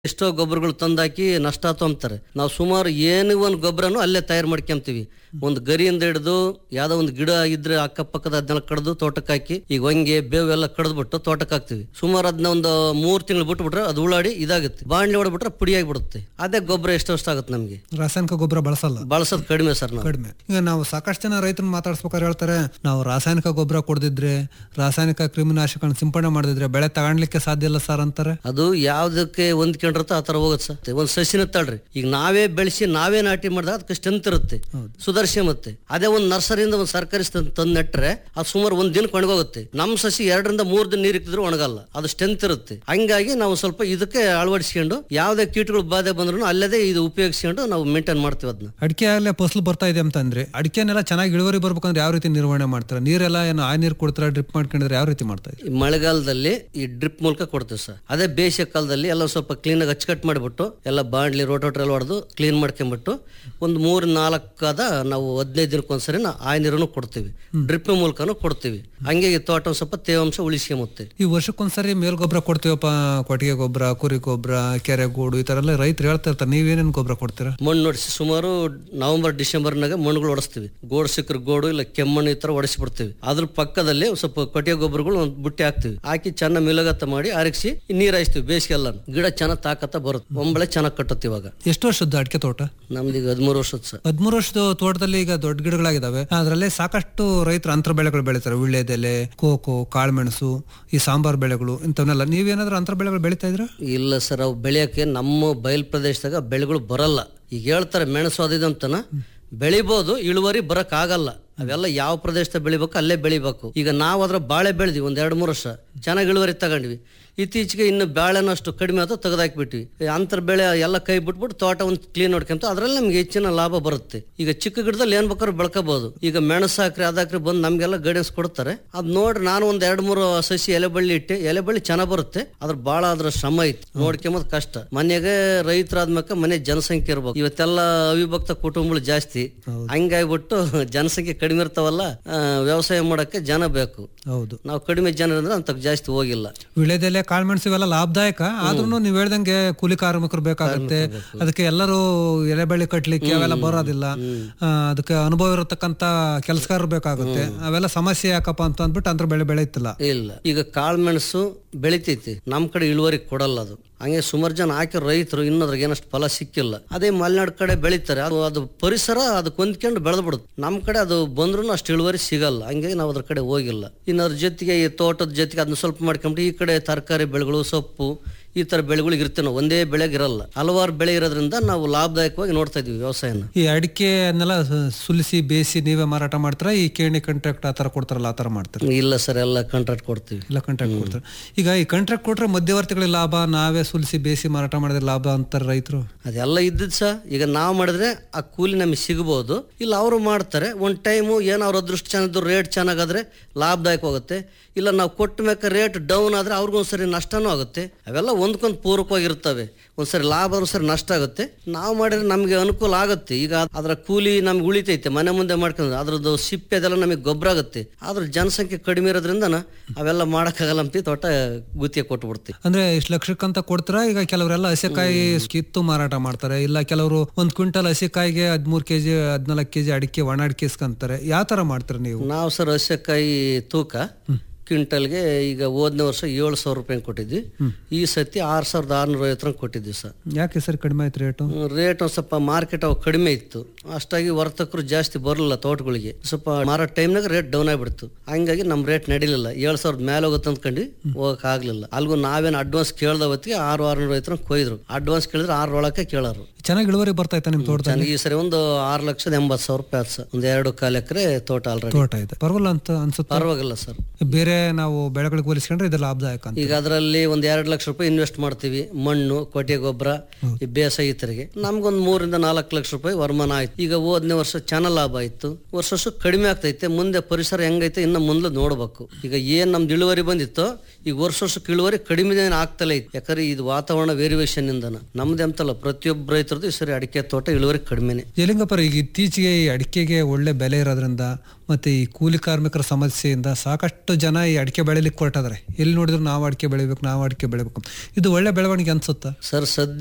ಎಷ್ಟೋ ಗೊಬ್ಬರಗಳು ತಂದಾಕಿ ನಷ್ಟ ತೊಂಬ್ತಾರೆ ನಾವು ಸುಮಾರು ಏನು ಒಂದು ಗೊಬ್ಬರನು ಅಲ್ಲೇ ತಯಾರು ಮಾಡ್ಕೊಂತೀವಿ ಒಂದು ಗರಿಯಿಂದ ಹಿಡಿದು ಯಾವ್ದೋ ಒಂದು ಗಿಡ ಇದ್ರೆ ಅಕ್ಕಪಕ್ಕದ ಅದನ್ನೆಲ್ಲ ಕಡ್ದು ತೋಟಕ್ಕೆ ಹಾಕಿ ಈಗ ಹೊಂಗೆ ಬೇವು ಎಲ್ಲ ಕಡ್ದ್ಬಿಟ್ಟು ತೋಟಕ್ಕೆ ಹಾಕ್ತಿವಿ ಸುಮಾರು ಅದನ್ನ ಒಂದು ಮೂರು ತಿಂಗಳು ಬಿಟ್ಬಿಟ್ರೆ ಅದು ಉಳ್ಳಾಡಿ ಇದಾಗುತ್ತೆ ಬಾಣ್ಲಿ ಹೊಡ್ಬಿಟ್ರೆ ಪುಡಿಯಾಗಿ ಬಿಡುತ್ತೆ ಅದೇ ಗೊಬ್ಬರ ಎಷ್ಟು ವರ್ಷ ಆಗುತ್ತೆ ನಮಗೆ ರಾಸಾಯನಿಕ ಗೊಬ್ಬರ ಬಳಸಲ್ಲ ಬಳಸೋದು ಕಡಿಮೆ ಸರ್ ನಾವು ಕಡಿಮೆ ಈಗ ನಾವು ಸಾಕಷ್ಟು ಜನ ರೈತರನ್ನ ಮಾತಾಡ್ಸ್ಬೇಕಾದ್ರೆ ಹೇಳ್ತಾರೆ ನಾವು ರಾಸಾಯನಿಕ ಗೊಬ್ಬರ ಕೊಡದಿದ್ರೆ ರಾಸಾಯನಿಕ ಕ್ರಿಮಿನಾಶಕಗಳನ್ನ ಸಿಂಪಡಣೆ ಮಾಡದಿದ್ರೆ ಬೆಳೆ ತಗೊಳ್ಲಿಕ್ಕೆ ಸಾಧ್ಯ ಇಲ್ಲ ಸರ್ ಅಂತಾರೆ ಅದು ಯಾವ್ದಕ್ಕೆ ಹೊಂದ್ಕೊಂಡಿರುತ್ತೋ ಆ ತರ ಹೋಗುತ್ತೆ ಸರ್ ಒಂದ್ ಸಸಿನ ತಳ್ರಿ ಈಗ ನಾವೇ ಬೆಳೆಸಿ ನಾವೇ ನಾಟಿ ಮಾಡಿದಾಗ ಅದಕ್ಕೆ ಸ್ಟ್ರೆಂತ್ ಇರುತ್ತೆ ಸುಧಾರಿಸಿ ಮತ್ತೆ ಅದೇ ಒಂದ್ ನರ್ಸರಿಯಿಂದ ಒಂದ್ ಸರ್ಕಾರಿ ತಂದು ನೆಟ್ರೆ ಅದು ಸುಮಾರು ಒಂದ್ ದಿನಕ್ಕೆ ಒಣಗೋಗುತ್ತೆ ನಮ್ ಸಸಿ ಎರಡರಿಂದ ಮೂರ್ ದಿನ ನೀರು ಇಕ್ಕಿದ್ರು ಒಣಗಲ್ಲ ಅದು ಸ್ಟ್ರೆಂತ್ ಇರುತ್ತೆ ಹಂಗಾಗಿ ನಾವು ಸ್ವಲ್ಪ ಇದಕ್ಕೆ ಅಳವಡಿಸ್ಕೊಂಡು ಯಾವ್ದೇ ಕೀಟಗಳು ಬಾಧೆ ಬಂದ್ರು ಅಲ್ಲದೆ ಇದು ಉಪಯೋಗಿಸ್ಕೊಂಡು ನಾವು ಮೇಂಟೈನ್ ಮಾಡ್ತೀವಿ ಅದನ್ನ ಅಡಿಕೆ ಆಗಲೇ ಫಸಲು ಬರ್ತಾ ಇದೆ ಅಂತಂದ್ರೆ ಅಡಿಕೆನೆಲ್ಲ ಚೆನ್ನಾಗಿ ಇಳುವರಿ ಬರ್ಬೇಕಂದ್ರೆ ಯಾವ ರೀತಿ ನಿರ್ವಹಣೆ ಮಾಡ್ತಾರೆ ನೀರೆಲ್ಲ ಏನು ಆ ನೀರು ಕೊಡ್ತಾರೆ ಡ್ರಿಪ್ ಮಾಡ್ಕೊಂಡಿದ್ರೆ ಯಾವ ರೀತಿ ಮಾಡ್ತಾ ಇದ್ದೀವಿ ಈ ಮಳೆಗಾಲದಲ್ಲಿ ಈ ಡ್ರಿಪ್ ಮೂಲಕ ಕೊಡ್ತೀವಿ ಸರ್ ಅದೇ ಬೇಸಿಗೆ ಕಾಲದಲ್ಲಿ ಎಲ್ಲ ಸ್ವಲ್ಪ ಕ್ಲೀನ್ ಆಗಿ ಅಚ್ಚುಕಟ್ಟು ಮಾಡಿಬಿಟ್ಟು ಎಲ್ಲ ಬಾಂಡ್ಲಿ ರೋಟೋಟ್ರ್ ಎಲ್ಲ ಹೊಡೆದು ಕ್ಲೀನ್ ಮಾಡ್ಕೊಂಬಿಟ್ಟು ಒಂದು ಮೂರು ನಾಲ್ಕದ ನಾವು ಹದಿನೈದು ದಿನಕ್ಕೊಂದ್ಸರಿ ನಾ ಆ ನೀರನ್ನು ಕೊಡ್ತೀವಿ ಡ್ರಿಪ್ ಮೂಲಕನೂ ಕೊಡ್ತೀವಿ ಹಂಗೆ ಈ ತೋಟ ಒಂದ್ ಸ್ವಲ್ಪ ತೇವಾಂಶ ಉಳಿಸ್ಕೊಂಬತ್ತೆ ಈ ವರ್ಷಕ್ಕೊಂದ್ಸರಿ ಮೇಲ್ ಗೊಬ್ಬರ ಕೊಡ್ತೀವಪ್ಪ ಕೊಟ್ಟಿಗೆ ಗೊಬ್ಬರ ಕುರಿ ಗೊಬ್ಬರ ಕೆರೆ ಗೂಡು ಈ ತರ ಎಲ್ಲ ರೈತರು ಹೇಳ್ತಾ ಇರ್ತಾರೆ ನೀವೇನೇನು ಗೊಬ್ಬರ ಕೊಡ್ತೀರಾ ಮಣ್ಣು ಹೊಡಿಸಿ ಸುಮಾರು ನವೆಂಬರ್ ಡಿಸೆಂಬರ್ನಾಗ ಮಣ್ಣುಗಳು ಹೊಡಿಸ್ತೀವಿ ಗೋಡು ಸಿಕ್ಕರೆ ಗೋಡು ಇಲ್ಲ ಕೆಮ್ಮಣ್ಣು ಈ ತರ ಹೊಡಿಸ್ಬಿಡ್ತೀವಿ ಅದ್ರ ಪಕ್ಕದಲ್ಲಿ ಒಂದ್ ಸ್ವಲ್ಪ ಕೊಟ್ಟಿಗೆ ಗೊಬ್ಬರಗಳು ಒಂದು ಬುಟ್ಟಿ ಹಾಕ್ತಿವಿ ಹಾಕಿ ಚೆನ್ನಾಗಿ ಮಿಲಗತ್ತ ಮಾಡಿ ಆರಿಸಿ ನೀರ್ ಹಾಯಿಸ್ತೀವಿ ಬೇಸಿಗೆ ಎಲ್ಲ ಗಿಡ ಚೆನ್ನಾಗಿ ತಾಕತ್ತ ಬರುತ್ತೆ ಒಂಬಳೆ ಚೆನ್ನಾಗಿ ಕಟ್ಟುತ್ತೆ ಇವಾಗ ಎಷ್ಟು ವರ್ಷದ್ದು ಅಡಿಕೆ ತೋಟ ನಮ್ದು ಈಗ ಹದಿಮೂರು ವರ್ಷದ ಸರ್ ಹದಿಮೂರು ವರ್ಷದ ತೋಟದಲ್ಲಿ ಈಗ ದೊಡ್ಡ ಗಿಡಗಳಾಗಿದ್ದಾವೆ ಅದರಲ್ಲಿ ಸಾಕಷ್ಟು ರೈತರು ಅಂತರ ಬೆಳೆಗಳು ಬೆಳೀತಾರೆ ವಿಳ್ಳೆದೆಲೆ ಕೋಕೋ ಕಾಳುಮೆಣಸು ಈ ಸಾಂಬಾರ್ ಬೆಳೆಗಳು ಇಂಥವನ್ನೆಲ್ಲ ನೀವೇನಾದ್ರೂ ಅಂತರ ಬೆಳೆಗಳು ಬೆಳೀತಾ ಇದ್ರ ಇಲ್ಲ ಸರ್ ಅವು ಬೆಳೆಯೋಕೆ ನಮ್ಮ ಬಯಲು ಪ್ರದೇಶದಾಗ ಬೆಳೆಗಳು ಬರಲ್ಲ ಈಗ ಹೇಳ್ತಾರೆ ಮೆಣಸು ಅದಿದೆ ಅಂತನ ಬೆಳಿಬೋದು ಇಳುವರಿ ಬರಕ್ ಆಗಲ್ಲ ಅವೆಲ್ಲ ಯಾವ ಪ್ರದೇಶದಾಗ ಬೆಳಿಬೇಕು ಅಲ್ಲೇ ಬೆಳಿಬೇಕು ಈಗ ನಾವು ಅದ್ರ ಬಾಳೆ ಬೆಳೆದ್ವಿ ಒಂದ್ ಎರಡು ಮೂರು ವರ್ಷ ಚೆನ್ನಾಗಿ ಇಳುವರಿ ತಗೊಂಡ್ವಿ ಇತ್ತೀಚೆಗೆ ಇನ್ನು ಬಾಳೆನೂ ಅಷ್ಟು ಕಡಿಮೆ ಆಯ್ತು ತೆಗೆದಾಕ್ಬಿಟ್ವಿ ಅಂತರ ಬೆಳೆ ಎಲ್ಲ ಕೈ ಬಿಟ್ಬಿಟ್ಟು ತೋಟ ಒಂದು ಕ್ಲೀನ್ ನೋಡ್ಕೊಂತ ಅದ್ರಲ್ಲಿ ನಮ್ಗೆ ಹೆಚ್ಚಿನ ಲಾಭ ಬರುತ್ತೆ ಈಗ ಚಿಕ್ಕ ಗಿಡದಲ್ಲಿ ಏನ್ ಬೇಕಾದ್ರೂ ಬೆಳ್ಕೋಬಹುದು ಈಗ ಮೆಣಸು ಹಾಕ್ರಿ ಅದಾಕ್ರಿ ಬಂದು ನಮ್ಗೆಲ್ಲ ಗೈಡೆನ್ಸ್ ಕೊಡ್ತಾರೆ ಅದ್ ನೋಡ್ರಿ ನಾನು ಒಂದ್ ಎರಡು ಮೂರು ಸಸಿ ಎಲೆ ಬಳ್ಳಿ ಇಟ್ಟೆ ಎಲೆ ಬಳ್ಳಿ ಚೆನ್ನಾಗ್ ಬರುತ್ತೆ ಅದ್ರ ಬಾಳ ಅದ್ರ ಶ್ರಮ ಐತಿ ನೋಡ್ಕೊಂಬದ್ ಕಷ್ಟ ಮನೆಗೆ ರೈತರಾದ್ಮೇಕ ಮನೆ ಜನಸಂಖ್ಯೆ ಇರ್ಬೇಕು ಇವತ್ತೆಲ್ಲ ಅವಿಭಕ್ತ ಕುಟುಂಬಗಳು ಜಾಸ್ತಿ ಹಂಗಾಗ್ಬಿಟ್ಟು ಜನಸಂಖ್ಯೆ ಕಡಿಮೆ ಇರ್ತಾವಲ್ಲ ಆ, ವ್ಯವಸಾಯ ಮಾಡಕ್ಕೆ ಜನ ಬೇಕು ಹೌದು ನಾವು ಕಡಿಮೆ ಜನ ಅಂದ್ರೆ ಅಂತ ಜಾಸ್ತಿ ಹೋಗಿಲ್ಲ ವಿಳೆದೆಲೆ ಕಾಳುಮೆಣಸು ಇವೆಲ್ಲ ಲಾಭದಾಯಕ ಆದ್ರೂ ನೀವು ಹೇಳ್ದಂಗೆ ಕೂಲಿ ಕಾರ್ಮಿಕರು ಬೇಕಾಗುತ್ತೆ ಅದಕ್ಕೆ ಎಲ್ಲರೂ ಎಲೆ ಬೆಳೆ ಕಟ್ಲಿಕ್ಕೆ ಅವೆಲ್ಲ ಬರೋದಿಲ್ಲ ಆ, ಅದಕ್ಕೆ ಅನುಭವ ಇರತಕ್ಕಂತ ಕೆಲಸಗಾರರು ಬೇಕಾಗುತ್ತೆ ಅವೆಲ್ಲ ಸಮಸ್ಯೆ ಯಾಕಪ್ಪ ಅಂತ ಅಂದ್ಬಿಟ್ಟು ಅಂತರ ಬೆಳೆ ಬೆಳೆಯುತ್ತಿಲ್ಲ ಇಲ್ಲ ಈಗ ಕಾಳುಮೆಣಸು ಬೆಳಿತೈತಿ ನಮ್ ಕಡೆ ಇಳುವರಿ ಕೊಡಲ್ಲ ಅದು ಹಂಗೆ ಸುಮಾರು ಜನ ಹಾಕಿರೋ ರೈತರು ಇನ್ನೋದ್ರಾಗ ಏನಷ್ಟು ಫಲ ಸಿಕ್ಕಿಲ್ಲ ಅದೇ ಮಲೆನಾಡು ಕಡೆ ಬೆಳಿತಾರೆ ಅದು ಅದು ಪರಿಸರ ಅದಕ್ಕೆ ಹೊಂದ್ಕೊಂಡು ಬೆಳೆದ್ಬಿಡುತ್ತೆ ನಮ್ಮ ಕಡೆ ಅದು ಬಂದ್ರೂ ಅಷ್ಟು ಇಳುವರಿ ಸಿಗಲ್ಲ ಹಂಗಾಗಿ ನಾವು ಅದ್ರ ಕಡೆ ಹೋಗಿಲ್ಲ ಇನ್ನು ಅದ್ರ ಜೊತೆಗೆ ಈ ತೋಟದ ಜೊತೆಗೆ ಅದನ್ನ ಸ್ವಲ್ಪ ಮಾಡ್ಕೊಂಬಿಟ್ಟು ಈ ಕಡೆ ತರಕಾರಿ ಬೆಳೆಗಳು ಸೊಪ್ಪು ಈ ತರ ಬೆಳೆಗಳಿಗೆ ಇರ್ತೇವೆ ನಾವು ಒಂದೇ ಬೆಳೆಗೆ ಇರಲ್ಲ ಹಲವಾರು ಬೆಳೆ ಇರೋದ್ರಿಂದ ನಾವು ಲಾಭದಾಯಕವಾಗಿ ನೋಡ್ತಾ ಇದೀವಿ ವ್ಯವಸಾಯನ ಈ ಅಡಿಕೆ ಅನ್ನೆಲ್ಲ ಸುಲಿಸಿ ಬೇಯಿಸಿ ನೀವೇ ಮಾರಾಟ ಮಾಡ್ತಾರ ಈ ಕೇಣಿ ಕಾಂಟ್ರಾಕ್ಟ್ ಆ ತರ ಕೊಡ್ತಾರಲ್ಲ ಆ ತರ ಮಾಡ್ತಾರೆ ಇಲ್ಲ ಸರ್ ಎಲ್ಲ ಕಾಂಟ್ರಾಕ್ಟ್ ಕೊಡ್ತೀವಿ ಎಲ್ಲ ಕಾಂಟ್ರಾಕ್ಟ್ ಕೊಡ್ತಾರೆ ಈಗ ಈ ಕಾಂಟ್ರಾಕ್ಟ್ ಕೊಟ್ರೆ ಮಧ್ಯವರ್ತಿಗಳಿಗೆ ಲಾಭ ನಾವೇ ಸುಲಿಸಿ ಬೇಯಿಸಿ ಮಾರಾಟ ಮಾಡಿದ್ರೆ ಲಾಭ ಅಂತಾರೆ ರೈತರು ಅದೆಲ್ಲ ಇದ್ದದ್ದು ಸಹ ಈಗ ನಾವು ಮಾಡಿದ್ರೆ ಆ ಕೂಲಿ ನಮಗೆ ಸಿಗ್ಬೋದು ಇಲ್ಲ ಅವರು ಮಾಡ್ತಾರೆ ಒಂದು ಟೈಮು ಏನೋ ಅವ್ರ ಅದೃಷ್ಟ ಚೆನ್ನಾಗಿದ್ದು ರೇಟ್ ಚೆನ್ನಾಗಾದ್ರೆ ಲಾಭದಾಯಕ ಹೋಗುತ್ತೆ ಇಲ್ಲ ನಾವು ಕೊಟ್ಟ ಮ್ಯಾಕ ರೇಟ್ ಡೌನ್ ಆದರೆ ಅವ್ರಿಗೂ ಒಂದ್ಸರಿ ನಷ್ಟನೂ ಆಗುತ್ತೆ ಅವೆಲ್ಲ ಒಂದ್ಕೊಂದು ಪೂರಕವಾಗಿರ್ತವೆ ಒಂದ್ಸರಿ ಲಾಭ ಒಂದ್ಸರಿ ನಷ್ಟ ಆಗುತ್ತೆ ನಾವು ಮಾಡಿದ್ರೆ ನಮಗೆ ಅನುಕೂಲ ಆಗುತ್ತೆ ಈಗ ಅದರ ಕೂಲಿ ನಮ್ಗೆ ಉಳಿತೈತೆ ಮನೆ ಮುಂದೆ ಮಾಡ್ಕೊಂಡು ಅದ್ರದ್ದು ಸಿಪ್ಪೆ ಅದೆಲ್ಲ ನಮಗೆ ಗೊಬ್ಬರ ಆಗುತ್ತೆ ಆದ್ರೆ ಜನಸಂಖ್ಯೆ ಕಡಿಮೆ ಇರೋದ್ರಿಂದ ಅವೆಲ್ಲ ಮಾಡೋಕ್ಕಾಗಲ್ಲ ಅಂತ ತೋಟ ಗುತ್ತಿಗೆ ಕೊಟ್ಬಿಡ್ತೀವಿ ಅಂದ್ರೆ ಇಷ್ಟು ಲಕ್ಷಕ್ಕಂತ ಕೊಡ್ತಾರ ಈಗ ಕೆಲವರೆಲ್ಲ ಹಸಿಕಾಯಿ ಕಿತ್ತು ಮಾರಾಟ ಮಾಡ್ತಾರೆ ಇಲ್ಲ ಕೆಲವರು ಒಂದ್ ಕ್ವಿಂಟಲ್ ಹಸಿಕಾಯಿಗೆ ಹದಿಮೂರು ಕೆಜಿ ಹದಿನಾಲ್ಕು ಕೆಜಿ ಅಡಿಕೆ ಒಣ ಅಡಿಕೆ ಇಸ್ಕೊಂತಾರೆ ಯಾವ ತರ ಮಾಡ್ತಾರೆ ನೀವು ನಾವು ಸರ್ ಹಸೆಕಾಯಿ ತೂಕ ಕ್ವಿಂಟಲ್ಗೆ ಈಗ ಹೋದನೇ ವರ್ಷ ಏಳು ಸಾವಿರ ರೂಪಾಯಿ ಕೊಟ್ಟಿದ್ವಿ ಈ ಸತಿ ಆರು ಸಾವಿರದ ಆರುನೂರ ಐವತ್ತರಂಗೆ ಕೊಟ್ಟಿದ್ವಿ ಸರ್ ಯಾಕೆ ಸರ್ ಕಡಿಮೆ ಆಯ್ತು ರೇಟು ರೇಟ್ ಒಂದು ಸ್ವಲ್ಪ ಮಾರ್ಕೆಟ್ ಅವಾಗ ಕಡಿಮೆ ಇತ್ತು ಅಷ್ಟಾಗಿ ವರ್ತಕರು ಜಾಸ್ತಿ ಬರಲಿಲ್ಲ ತೋಟಗಳಿಗೆ ಸ್ವಲ್ಪ ಮಾರೋ ಟೈಮ್ನಾಗ ರೇಟ್ ಡೌನ್ ಆಗಿಬಿಡ್ತು ಹಂಗಾಗಿ ನಮ್ಮ ರೇಟ್ ನಡಿಲಿಲ್ಲ ಏಳು ಸಾವಿರದ ಮೇಲೆ ಹೋಗುತ್ತೆ ಅಂದ್ಕೊಂಡು ಹೋಗಕ್ ಆಗ್ಲಿಲ್ಲ ಅಲ್ಗೂ ನಾವೇನು ಅಡ್ವಾನ್ಸ್ ಕೇಳ್ದ ಹೊತ್ತಿಗೆ ಆರು ಆರುನೂರ ಐವತ್ತರಂಗೆ ಕೊಯ್ದ್ರು ಅಡ್ವಾನ್ಸ್ ಕೇಳಿದ್ರೆ ಆರು ಒಳಕ್ಕೆ ಕೇಳೋರು ಚೆನ್ನಾಗಿ ಇಳುವರಿ ಬರ್ತಾ ನಿಮ್ ತೋಟದಲ್ಲಿ ಚೆನ್ನಾಗಿ ಈ ಸರಿ ಒಂದು ಆರು ಲಕ್ಷದ ಎಂಬತ್ತು ಸಾವಿರ ರೂಪಾಯಿ ಆಯ್ತು ಸರ್ ಒಂದು ಎರಡು ಕಾಲು ಎಕರೆ ತೋಟ ಆಲ್ರೆಡಿ ತೋಟ ಇದೆ ಪರವಾಗಿಲ್ಲ ಅಂತ ಅನ್ಸುತ್ತೆ ಪರವಾಗಿಲ್ಲ ಸರ್ ಬೇರೆ ನಾವು ಬೆಳೆಗಳಿಗೆ ಹೋಲಿಸ್ಕೊಂಡ್ರೆ ಇದು ಲಾಭದಾಯಕ ಅಂತ ಈಗ ಅದರಲ್ಲಿ ಒಂದ್ ಎರಡು ಲಕ್ಷ ರೂಪಾಯಿ ಇನ್ವೆಸ್ಟ್ ಮಾಡ್ತೀವಿ ಮಣ್ಣು ಕೊಟ್ಟಿಗೆ ಗೊಬ್ಬರ ಈ ಬೇಸಾಯ ಇತರಿಗೆ ನಮ್ಗೊಂದ್ ಮೂರಿಂದ ನಾಲ್ಕು ಲಕ್ಷ ರೂಪಾಯಿ ವರಮಾನ ಆಯ್ತು ಈಗ ಹೋದ್ನೇ ವರ್ಷ ಚೆನ್ನಾಗ್ ಲಾಭ ಆಯ್ತು ವರ್ಷ ವರ್ಷ ಕಡಿಮೆ ಆಗ್ತೈತೆ ಮುಂದೆ ಪರಿಸರ ಹೆಂಗೈತೆ ಇನ್ನು ಮುಂದೆ ನೋಡ್ಬೇಕು ಈಗ ಏನ್ ನಮ್ದು ಇಳುವರಿ ಬಂದಿತ್ತು ಈಗ ವರ್ಷ ವರ್ಷಕ್ಕೆ ಇಳುವರಿ ಕಡಿಮೆ ಆಗ್ತಲೇ ಐತಿ ಯಾಕಂದ್ರೆ ಇದು ವಾತಾವರಣ ವೇರಿಯೇಷನ್ ಇಂದನ ನಮ್ದು ಅಂತಲ್ಲ ಪ್ರತಿಯೊಬ್ಬ ರೈತರು ರೈತರದ್ದು ಈ ಸರಿ ಅಡಿಕೆ ತೋಟ ಇಳುವರಿ ಕಡಿಮೆನೆ ಯಲಿಂಗಪ್ಪರ ಈಗ ಇತ್ತೀಚೆಗೆ ಈ ಅಡಿಕೆಗೆ ಒಳ್ಳೆ ಬೆಲೆ ಇರೋದ್ರಿಂದ ಮತ್ತೆ ಈ ಕೂಲಿ ಕಾರ್ಮಿಕರ ಸಮಸ್ಯೆಯಿಂದ ಸಾಕಷ್ಟು ಜನ ಈ ಅಡಿಕೆ ಬೆಳಿಲಿಕ್ಕೆ ಹೊರಟಿದ್ದಾರೆ ಎಲ್ಲಿ ನೋಡಿದ್ರು ನಾವು ಅಡಿಕೆ ಬೆಳಿಬೇಕು ನಾವು ಅಡಿಕೆ ಬೆಳಿಬೇಕು ಇದು ಒಳ್ಳೆ ಬೆಳವಣಿಗೆ ಅನ್ಸುತ್ತಾ ಸರ್ ಸದ್ಯ